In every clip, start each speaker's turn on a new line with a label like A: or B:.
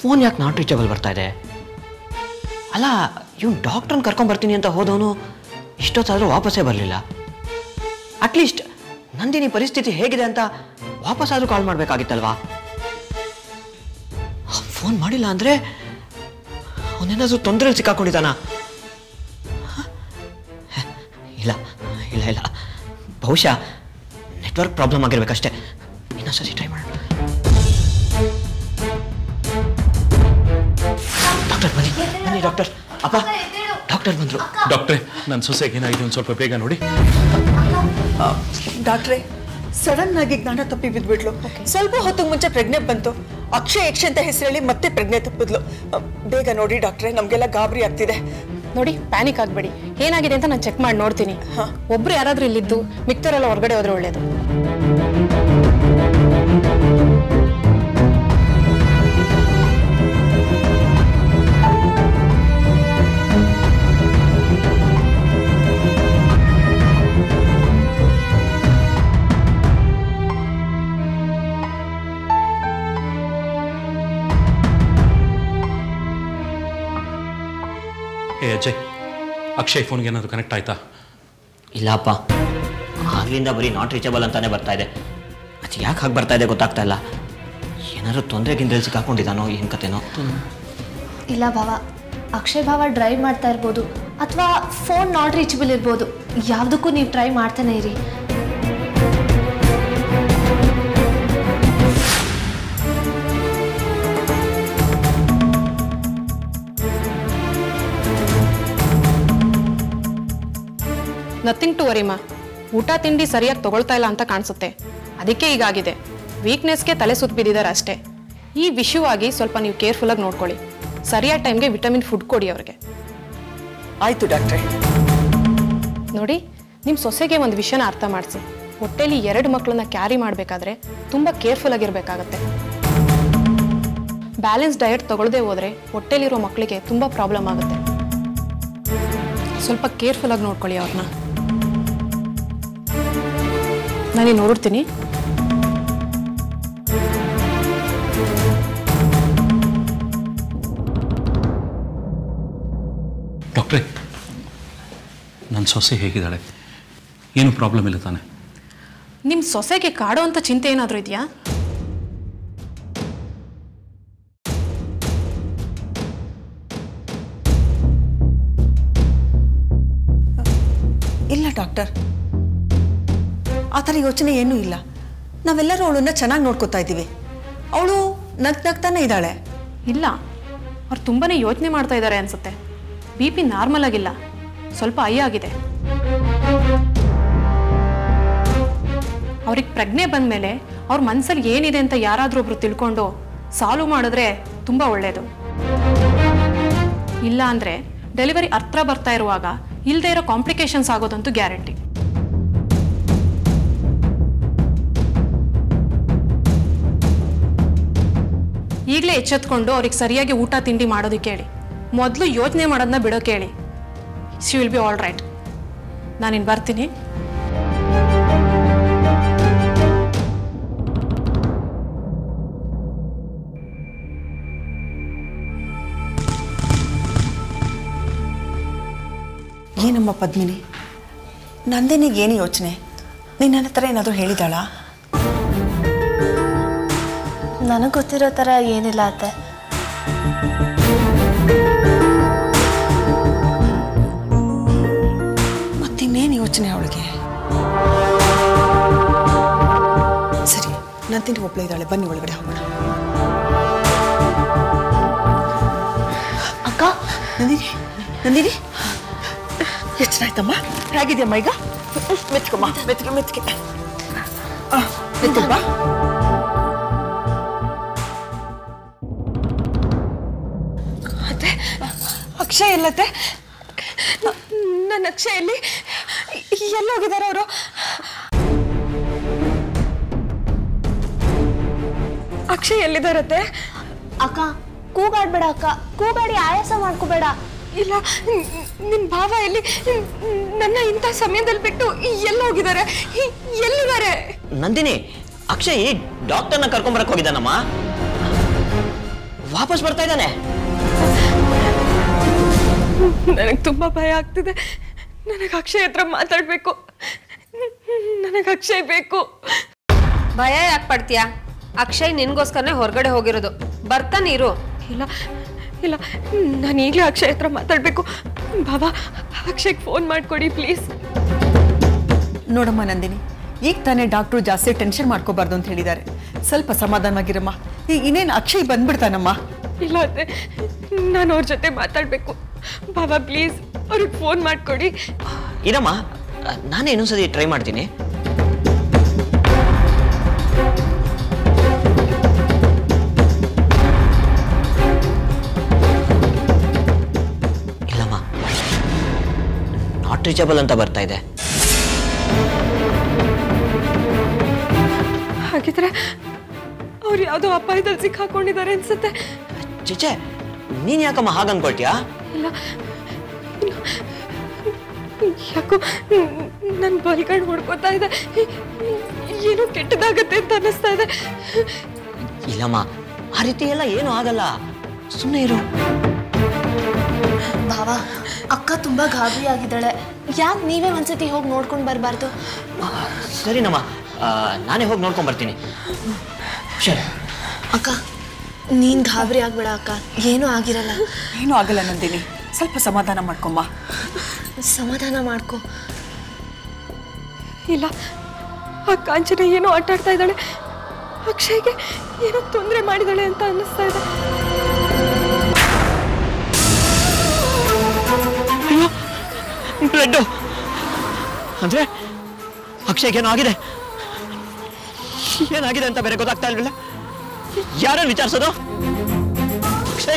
A: Phone ಯಾಕೆ not reachable ಬರ್ತಾ ಇದೆ ಅಲ್ಲ ಇವ್ನು ಡಾಕ್ಟ್ರನ್ನ ಕರ್ಕೊಂಬರ್ತೀನಿ ಅಂತ ಹೋದವನು ಇಷ್ಟೊತ್ತಾದರೂ ವಾಪಸ್ಸೇ ಬರಲಿಲ್ಲ ಅಟ್ಲೀಸ್ಟ್ ನಂದಿನಿ ಪರಿಸ್ಥಿತಿ ಹೇಗಿದೆ ಅಂತ ವಾಪಸ್ಸಾದರೂ ಕಾಲ್ ಮಾಡಬೇಕಾಗಿತ್ತಲ್ವಾ ಫೋನ್ ಮಾಡಿಲ್ಲ ಅಂದರೆ ಅವನೇನಾದ್ರೂ ತೊಂದರೆಯಲ್ಲಿ ಸಿಕ್ಕಾಕೊಂಡಿದ್ದಾನ ಇಲ್ಲ ಇಲ್ಲ ಇಲ್ಲ ಬಹುಶಃ ನೆಟ್ವರ್ಕ್ ಪ್ರಾಬ್ಲಮ್ ಆಗಿರ್ಬೇಕಷ್ಟೇ ಇನ್ನೊಂದ್ಸತಿ ಟ್ರೈ ಮಾಡೋಣ ಡಾಕ್ಟರ್ ಬನ್ನಿ ಬನ್ನಿ ಡಾಕ್ಟರ್ ಅಪ್ಪ ಡಾಕ್ಟರ್ ಬಂದರು
B: ಡಾಕ್ಟ್ರೆ ನನ್ನ ಸೊಸೆಗೆ ಏನಾಗಿದೆ ಒಂದು ಸ್ವಲ್ಪ ಬೇಗ ನೋಡಿ
C: ಡಾಕ್ಟ್ರೆ ಸಡನ್ ಆಗಿ ಜ್ಞಾನ ತಪ್ಪಿ ಬಿದ್ಬಿಟ್ಲು ಸ್ವಲ್ಪ ಹೊತ್ತಿಗೆ ಮುಂಚೆ ಪ್ರಜ್ಞೆ ಬಂತು ಅಕ್ಷಯ ಯಕ್ಷ ಅಂತ ಹೆಸರೇಳಿ ಮತ್ತೆ ಪ್ರಜ್ಞೆ ತಪ್ಪಿದ್ಲು ಅ, ಬೇಗ ನೋಡಿ ಡಾಕ್ಟ್ರೆ ನಮ್ಗೆಲ್ಲ ಗಾಬರಿ ಆಗ್ತಿದೆ
D: ನೋಡಿ ಪ್ಯಾನಿಕ್ ಆಗಬೇಡಿ ಏನಾಗಿದೆ ಅಂತ ನಾನು ಚೆಕ್ ಮಾಡಿ ನೋಡ್ತೀನಿ ಒಬ್ರು ಯಾರಾದ್ರೂ ಇಲ್ಲಿದ್ದು ಮಿಕ್ತರೆಲ್ಲ ಹೊರಗಡೆ ಹೋದ್ರೆ ಒಳ್ಳೇದು
B: ಏ ಅಜಯ್ ಅಕ್ಷಯ್ ಫೋನ್ಗೆ ಏನಾದರೂ ಕನೆಕ್ಟ್ ಆಯ್ತಾ
A: ಇಲ್ಲಪ್ಪ ಆಗ್ಲಿಂದ ಬರೀ ನಾಟ್ ರೀಚಬಲ್ ಅಂತಾನೆ ಬರ್ತಾ ಇದೆ ಅದು ಯಾಕೆ ಹಾಗೆ ಬರ್ತಾ ಇದೆ ಗೊತ್ತಾಗ್ತಾ ಇಲ್ಲ ಏನಾದ್ರು ತೊಂದರೆ ಗಿಂದ್ರೆ ಸಿಕ್ಕಾಕೊಂಡಿದ್ದಾನೋ ಏನು ಕತೆನೋ
E: ಇಲ್ಲ ಭಾವ ಅಕ್ಷಯ್ ಭಾವ ಡ್ರೈವ್ ಮಾಡ್ತಾ ಇರ್ಬೋದು ಅಥವಾ ಫೋನ್ ನಾಟ್ ರೀಚಬಲ್ ಇರ್ಬೋದು ಯಾವುದಕ್ಕೂ ನೀವು ಟ್ರೈ ಮಾಡ್ತಾನೆ ಇರಿ
D: ನಥಿಂಗ್ ಟು ವರಿಮಾ ಊಟ ತಿಂಡಿ ಸರಿಯಾಗಿ ತಗೊಳ್ತಾ ಇಲ್ಲ ಅಂತ ಕಾಣಿಸುತ್ತೆ ಅದಕ್ಕೆ ಹೀಗಾಗಿದೆ ವೀಕ್ನೆಸ್ಗೆ ತಲೆ ಸುತ್ತ ಬಿದ್ದಿದ್ದಾರೆ ಅಷ್ಟೇ ಈ ವಿಷಯವಾಗಿ ಸ್ವಲ್ಪ ನೀವು ಕೇರ್ಫುಲ್ಲಾಗಿ ನೋಡ್ಕೊಳ್ಳಿ ಸರಿಯಾದ ಟೈಮ್ಗೆ ವಿಟಮಿನ್ ಫುಡ್ ಕೊಡಿ ಅವ್ರಿಗೆ
C: ಆಯ್ತು ಡಾಕ್ಟ್ರೆ
D: ನೋಡಿ ನಿಮ್ಮ ಸೊಸೆಗೆ ಒಂದು ವಿಷಯನ ಅರ್ಥ ಮಾಡಿಸಿ ಹೊಟ್ಟೆಲಿ ಎರಡು ಮಕ್ಕಳನ್ನ ಕ್ಯಾರಿ ಮಾಡಬೇಕಾದ್ರೆ ತುಂಬ ಕೇರ್ಫುಲ್ ಆಗಿರಬೇಕಾಗತ್ತೆ ಬ್ಯಾಲೆನ್ಸ್ ಡಯಟ್ ತಗೊಳ್ಳದೆ ಹೋದರೆ ಹೊಟ್ಟೆಲಿರೋ ಮಕ್ಕಳಿಗೆ ತುಂಬ ಪ್ರಾಬ್ಲಮ್ ಆಗುತ್ತೆ ಸ್ವಲ್ಪ ಕೇರ್ಫುಲ್ ಆಗಿ ನೋಡ್ಕೊಳ್ಳಿ ಅವ್ರನ್ನ ನಾನೇ ನೋಡಿರ್ತೀನಿ
B: ಡಾಕ್ಟ್ರೇ ನನ್ನ ಸೊಸೆ ಹೇಗಿದ್ದಾಳೆ ಏನು ಪ್ರಾಬ್ಲಮ್ ಇಲ್ಲ ತಾನೆ
D: ನಿಮ್ಮ ಸೊಸೆಗೆ ಕಾಡೋ ಅಂತ ಚಿಂತೆ ಏನಾದರೂ ಇದೆಯಾ
C: ಇಲ್ಲ ಡಾಕ್ಟರ್ ಆ ಥರ ಯೋಚನೆ ಏನೂ ಇಲ್ಲ ನಾವೆಲ್ಲರೂ ಅವಳನ್ನ ಚೆನ್ನಾಗಿ ನೋಡ್ಕೋತಾ ಇದ್ದೀವಿ ಅವಳು ನಗ್ ನಗ್ತಾನೆ ಇದ್ದಾಳೆ
D: ಇಲ್ಲ ಅವ್ರು ತುಂಬಾನೇ ಯೋಚನೆ ಮಾಡ್ತಾ ಇದ್ದಾರೆ ಅನ್ಸುತ್ತೆ ಬಿ ಪಿ ನಾರ್ಮಲ್ ಆಗಿಲ್ಲ ಸ್ವಲ್ಪ ಐ ಆಗಿದೆ ಅವ್ರಿಗೆ ಪ್ರಜ್ಞೆ ಬಂದಮೇಲೆ ಅವ್ರ ಮನಸ್ಸಲ್ಲಿ ಏನಿದೆ ಅಂತ ಯಾರಾದರೂ ಒಬ್ರು ತಿಳ್ಕೊಂಡು ಸಾಲ್ವ್ ಮಾಡಿದ್ರೆ ತುಂಬ ಒಳ್ಳೆಯದು ಇಲ್ಲ ಅಂದರೆ ಡೆಲಿವರಿ ಹತ್ರ ಬರ್ತಾ ಇರುವಾಗ ಇಲ್ಲದೆ ಇರೋ ಕಾಂಪ್ಲಿಕೇಶನ್ಸ್ ಆಗೋದಂತೂ ಗ್ಯಾರಂಟಿ ಈಗಲೇ ಎಚ್ಚೆತ್ಕೊಂಡು ಅವ್ರಿಗೆ ಸರಿಯಾಗಿ ಊಟ ತಿಂಡಿ ಮಾಡೋದಕ್ಕೆ ಹೇಳಿ ಮೊದಲು ಯೋಚನೆ ಮಾಡೋದನ್ನ ಬಿಡೋಕೆ ಹೇಳಿ she will be all right ನಾನಿನ್ನು ಬರ್ತೀನಿ
C: ಏನಮ್ಮ ಪದ್ಮಿನಿ ನಂದಿನಿಗೆ ಏನು ಯೋಚನೆ ನೀನು ನನ್ನ ಹತ್ರ ಏನಾದರೂ ಹೇಳಿದಾಳಾ
E: ನನಗೆ ಗೊತ್ತಿರೋ ಥರ ಏನಿಲ್ಲ ಅತ್ತೆ
C: ಮತ್ತಿನ್ನೇನು ಯೋಚನೆ ಅವಳಿಗೆ ಸರಿ ನಂದಿನಿ ಒಬ್ಳೆ ಇದ್ದಾಳೆ ಬನ್ನಿ ಒಳಗಡೆ ಹೋಗೋಣ
E: ಅಕ್ಕ
C: ನಂದಿನಿ ನಂದಿನಿ ಎಷ್ಟನಾಯ್ತಮ್ಮ ಹೇಗಿದೆಯಮ್ಮ ಈಗ ಮೆತ್ಕಮ್ಮ ಮೆತ್ಕೆ ಮೆತ್ಕೆ ಆ, ಮೆತ್ಕಮ್ಮ ಅತ್ತೆ ಅಕ್ಷಯ್ ಎಲ್ಲತ್ತೆ ನನ್ನ ಅಕ್ಷಯ್ ಎಲ್ಲಿ ಎಲ್ಲೋಗಿದ್ದಾರೆ ಅವರು ಅಕ್ಷಯ್ ಎಲ್ಲಿದ್ದಾರತ್ತೆ
E: ಅಕ್ಕ ಕೂಗಾಡ್ಬೇಡ ಅಕ್ಕ ಕೂಗಾಡಿ ಆಯಾಸ ಮಾಡ್ಕೋಬೇಡ
C: ಇಲ್ಲ ನಿನ್ ಭಾವ ಎಲ್ಲಿ ನನ್ನ ಇಂಥ ಸಮಯದಲ್ಲಿ ಬಿಟ್ಟು ಎಲ್ಲ ಹೋಗಿದ್ದಾರೆ ಎಲ್ಲಿದ್ದಾರೆ
A: ನಂದಿನಿ ಅಕ್ಷಯ್ ಡಾಕ್ಟರ್ನ ಕರ್ಕೊಂಬರಕ್ ಹೋಗಿದ್ದಾನಮ್ಮ ವಾಪಸ್ ಬರ್ತಾ ಇದ್ದಾನೆ
C: ನನಗೆ ತುಂಬಾ ಭಯ ಆಗ್ತಿದೆ ನನಗೆ ಅಕ್ಷಯ್ ಹತ್ರ ಮಾತಾಡ್ಬೇಕು ನನಗೆ ಅಕ್ಷಯ್ ಬೇಕು
F: ಭಯ ಯಾಕೆ ಪಡ್ತೀಯಾ ಅಕ್ಷಯ್ ನಿನ್ಗೋಸ್ಕರನೇ ಹೊರಗಡೆ ಹೋಗಿರೋದು ಬರ್ತಾನೆ ಇರು
C: ಇಲ್ಲ ಇಲ್ಲ ನಾನು ಈಗಲೇ ಅಕ್ಷಯ್ ಹತ್ರ ಮಾತಾಡಬೇಕು ಬಾಬಾ ಅಕ್ಷಯ್ಗೆ ಫೋನ್ ಮಾಡಿಕೊಡಿ ಪ್ಲೀಸ್ ನೋಡಮ್ಮ ನಂದಿನಿ ಈಗ ತಾನೇ ಡಾಕ್ಟ್ರು ಜಾಸ್ತಿ ಟೆನ್ಷನ್ ಮಾಡ್ಕೋಬಾರ್ದು ಅಂತ ಹೇಳಿದ್ದಾರೆ ಸ್ವಲ್ಪ ಸಮಾಧಾನವಾಗಿರಮ್ಮ ಈಗ ಇನ್ನೇನು ಅಕ್ಷಯ್ ಬಂದ್ಬಿಡ್ತಾನಮ್ಮ ಇಲ್ಲ ಅತ್ತೆ ನಾನು ಅವ್ರ ಜೊತೆ ಮಾತಾಡಬೇಕು ಬಾಬಾ ಪ್ಲೀಸ್ ಅವ್ರಿಗೆ ಫೋನ್ ಮಾಡಿಕೊಡಿ
A: ಇರಮ್ಮ ನಾನೇ ಇನ್ನೊಂದ್ಸತಿ ಟ್ರೈ ಮಾಡ್ತೀನಿ ಇಲ್ಲಮ್ಮ ನಾಟ್ ರೀಚಬಲ್ ಅಂತ ಬರ್ತಾ ಇದೆ
C: ಹಾಗಿದ್ರೆ ಅವ್ರು ಯಾವುದೋ ಅಪಾಯದಲ್ಲಿ ಸಿಕ್ಕಾಕೊಂಡಿದ್ದಾರೆ ಅನ್ಸುತ್ತೆ
A: ಚಿಚೆ ನೀನ್ ಯಾಕಮ್ಮ ಹಾಗೆ ಅನ್ಕೊಳ್ತೀಯಾ
C: ಇಲ್ಲ ಇಲ್ಲ. ಯಾಕೋ ನನ್ನ ಬಲ್ಗಣ್ ಹೊಡ್ಕೋತಾ ಇದೆ ಏನೋ ಕೆಟ್ಟದಾಗತ್ತೆ ಅಂತ ಅನ್ನಿಸ್ತಾ ಇದೆ
A: ಇಲ್ಲಮ್ಮ ಆ ರೀತಿ ಎಲ್ಲ ಏನೂ ಆಗಲ್ಲ ಸುಮ್ಮನೆ ಇರು
E: ಭಾವ ಅಕ್ಕ ತುಂಬಾ ಗಾಬರಿ ಆಗಿದ್ದಾಳೆ ಯಾಕೆ ನೀವೇ ಒಂದ್ಸತಿ ಹೋಗಿ ನೋಡ್ಕೊಂಡು ಬರಬಾರ್ದು
A: ಆ, ಸರಿನಮ್ಮ ಆ, ನಾನೇ ಹೋಗಿ ನೋಡ್ಕೊಂಡ್ ಬರ್ತೀನಿ ಸರಿ
E: ಅಕ್ಕ ನೀನ್ ಗಾಬರಿ ಆಗ್ಬೇಡ ಅಕ್ಕ ಏನೂ ಆಗಿರಲ್ಲ
C: ಏನೂ ಆಗಲ್ಲ ನಂದಿನಿ ಸ್ವಲ್ಪ ಸಮಾಧಾನ ಮಾಡ್ಕೊಂಬ
E: ಸಮಾಧಾನ ಮಾಡ್ಕೊ
C: ಇಲ್ಲ ಆ ಕಾಂಚನ ಏನೋ ಆಟ ಆಡ್ತಾ ಇದ್ದಾಳೆ ಅಕ್ಷಯ್ಗೆ ಏನೋ ತೊಂದರೆ ಮಾಡಿದಾಳೆ ಅಂತ ಅನ್ನಿಸ್ತಾ ಇದೆ
A: ಬ್ಲಡ್ ಅಂದ್ರೆ ಅಕ್ಷಯ್ಗೆ ಏನೋ ಆಗಿದೆ ಏನಾಗಿದೆ ಅಂತ ಬೇರೆ ಗೊತ್ತಾಗ್ತಾ ಇಲ್ವಲ್ಲ ಯಾರನ್ನು ವಿಚಾರಿಸೋದು ಅಕ್ಷಯ್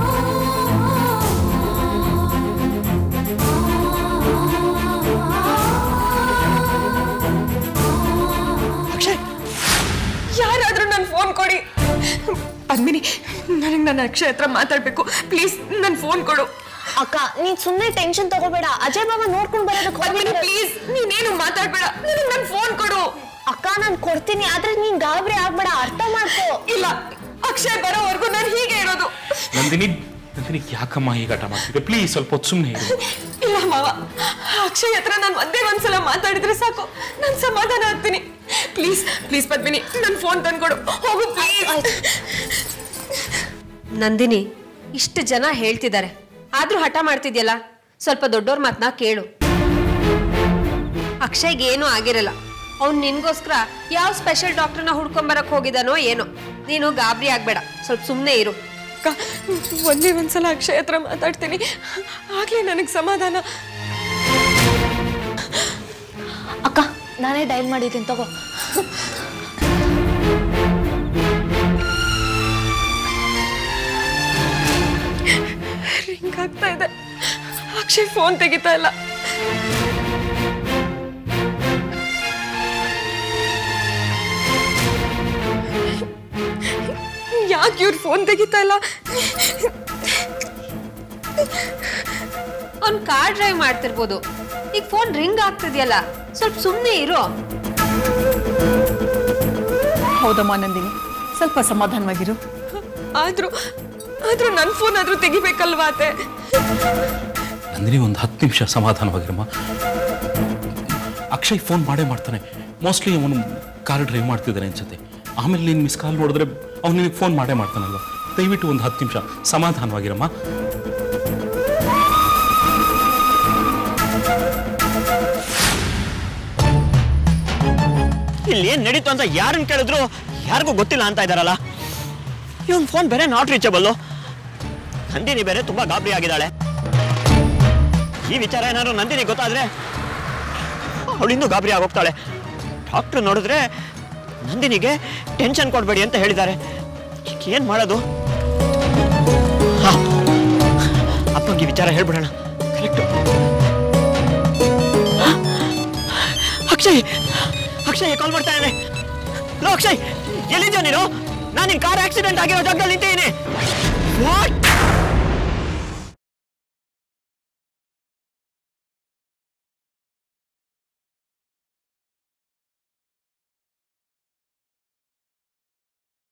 A: ಅಕ್ಷಯ್
C: ಯಾರಾದ್ರೂ ನನ್ನ ಫೋನ್ ಕೊಡಿ ಪದ್ಮಿನಿ ನನಗೆ ನನ್ನ ಅಕ್ಷಯ್ ಹತ್ರ ಮಾತಾಡ್ಬೇಕು ಪ್ಲೀಸ್ ನನ್ನ ಫೋನ್ ಕೊಡು
E: ಅಕ್ಕ ನೀನ್ ಸುಮ್ಮನೆ ಟೆನ್ಷನ್ ತಗೋಬೇಡ ಅಜಯ್ ಬಾಬಾ ನೋಡ್ಕೊಂಡು ಬರೋದಕ್ಕೆ
C: ಪದ್ಮಿನಿ
E: ಹೊರಟಿದ್ದಾರೆ.
C: ಪ್ಲೀಸ್ ನೀನೇನು ಮಾತಾಡ್ಬೇಡ ನನಗೆ ನನ್ನ ಫೋನ್ ಕೊಡು
E: ಅಕ್ಕ ನಾನು ಕೊಡ್ತೀನಿ ಆದ್ರೆ ನೀನ್ ಗಾಬರಿ ಆಗ್ಬೇಡ ಅರ್ಥ ಮಾಡ್ಕೋ
C: ಇಲ್ಲ ಅಕ್ಷಯ್ ಬರೋವರೆಗೂ ನಾನು ಹೀಗೆ ಇರೋದು
B: ನಂದಿನಿ ನಂದಿನಿ ಯಾಕಮ್ಮ ಈಗ ಆಟ ಮಾಡ್ತಿದ್ದೆ ಪ್ಲೀಸ್ ಸ್ವಲ್ಪ ಹೊತ್ತು ಸುಮ್ಮನೆ ಇರು
C: ಇಲ್ಲ ಮಾವ ಅಕ್ಷಯ್ ಹತ್ರ ನಾನು ಒಂದೇ ಒಂದ್ಸಲ ಮಾತಾಡಿದ್ರೆ ಸಾಕು ನಾನು ಸಮಾಧಾನ ಆಗ್ತೀನಿ ಪ್ಲೀಸ್ ಪ್ಲೀಸ್ ಪದ್ಮಿನಿ ನನ್ನ ಫೋನ್ ತಂದ್ಕೊಡು ಹೋಗು ಪ್ಲೀಸ್
F: ನಂದಿನಿ ಇಷ್ಟು ಜನ ಹೇಳ್ತಿದ್ದಾರೆ ಆದ್ರೂ ಹಠ ಮಾಡ್ತಿದ್ಯಲ್ಲ ಸ್ವಲ್ಪ ದೊಡ್ಡೋರ್ ಮಾತನ್ನ ಕೇಳು ಅಕ್ಷಯ್ಗೆ ಏನೂ ಆಗಿರಲ್ಲ ಅವ್ನು ನಿನ್ಗೋಸ್ಕರ ಯಾವ ಸ್ಪೆಷಲ್ ಡಾಕ್ಟರ್ನ ಹುಡ್ಕೊಂಬರಕ್ ಹೋಗಿದಾನೋ ಏನೋ ನೀನು ಗಾಬರಿ ಆಗ್ಬೇಡ ಸ್ವಲ್ಪ ಸುಮ್ಮನೆ ಇರು
C: ಅಕ್ಕ ಒಂದೇ ಒಂದ್ಸಲ ಅಕ್ಷಯ್ ಹತ್ರ ಮಾತಾಡ್ತೀನಿ ಆಗ್ಲೇ ನನಗೆ ಸಮಾಧಾನ
E: ಅಕ್ಕ ನಾನೇ ಡೈಲ್ ಮಾಡಿದ್ದೀನಿ ತಗೋ
C: ರಿಂಗ್ ಆಗ್ತಾ ಇದೆ ಅಕ್ಷಯ್ ಫೋನ್ ತೆಗಿತಾ ಇಲ್ಲ ಯಾಕೆ ಇವ್ರು ಫೋನ್ ತೆಗಿತಾ ಇಲ್ಲ
F: ಅವ್ನ್ ಕಾರ್ ಡ್ರೈವ್ ಮಾಡ್ತಿರ್ಬೋದು ಈಗ ಫೋನ್ ರಿಂಗ್ ಆಗ್ತಿದ್ಯಲ್ಲ ಸ್ವಲ್ಪ ಸುಮ್ಮನೆ ಇರು
C: ಹೌದಮ್ಮ ನಂದಿನಿ ಸ್ವಲ್ಪ ಸಮಾಧಾನವಾಗಿರು ಆದ್ರೂ ಆದ್ರೂ ನನ್ನ ಫೋನ್ ಆದ್ರೂ ತೆಗಿಬೇಕಲ್ವಾ ಅತ್ತೆ
B: ನಂದಿನಿ ಒಂದು ಹತ್ತು ನಿಮಿಷ ಸಮಾಧಾನವಾಗಿರಮ್ಮ ಅಕ್ಷಯ್ ಫೋನ್ ಮಾಡೇ ಮಾಡ್ತಾನೆ ಮೋಸ್ಟ್ಲಿ ಅವನು ಕಾರ್ ಡ್ರೈವ್ ಮಾಡ್ತಿದ್ದಾನೆ ಅನ್ಸುತ್ತೆ ಆಮೇಲೆ ನೀನು ಮಿಸ್ ಕಾಲ್ ನೋಡಿದ್ರೆ ಅವ್ನು ನಿನಗೆ ಫೋನ್ ಮಾಡೇ ಮಾಡ್ತಾನಲ್ವ ದಯವಿಟ್ಟು ಒಂದು ಹತ್ತು ನಿಮಿಷ ಸಮಾಧಾನವಾಗಿರಮ್ಮ
A: ಇಲ್ಲಿ ಏನ್ ನಡೀತು ಅಂತ ಯಾರನ್ನ ಕೇಳಿದ್ರು ಯಾರಿಗೂ ಗೊತ್ತಿಲ್ಲ ಅಂತ ಇದಾರಲ್ಲ ಇವನ್ ಫೋನ್ ಬೇರೆ ನಾಟ್ ರೀಚಬಲ್ಲು ನಂದಿನಿ ಬೇರೆ ತುಂಬಾ ಗಾಬರಿ ಆಗಿದ್ದಾಳೆ ಈ ವಿಚಾರ ಏನಾದ್ರು ನಂದಿನಿ ಗೊತ್ತಾದ್ರೆ ಅವಳಿಂದು ಗಾಬರಿ ಆಗೋಗ್ತಾಳೆ ಡಾಕ್ಟ್ರು ನೋಡಿದ್ರೆ ನಂದಿನಿಗೆ ಟೆನ್ಷನ್ ಕೊಡಬೇಡಿ ಅಂತ ಹೇಳಿದ್ದಾರೆ ಈಗ ಏನ್ ಮಾಡೋದು ಹಾ, ಅಪ್ಪಂಗೆ ಈ ವಿಚಾರ ಹೇಳ್ಬಿಡೋಣ ಕರೆಕ್ಟು ಅಕ್ಷಯ್ ಅಕ್ಷಯ್ ಕಾಲ್ ಮಾಡ್ತಾ ಇದ್ದಾನೆ ಲೋ ಅಕ್ಷಯ್ ಎಲ್ಲಿದ್ಯೋ ನೀನು ನಾನು ನಿನ್ ಕಾರ್ ಆಕ್ಸಿಡೆಂಟ್ ಆಗಿರೋ ಜಾಗದಲ್ಲಿ ನಿಂತಿದ್ದೀನಿ ವಾಟ್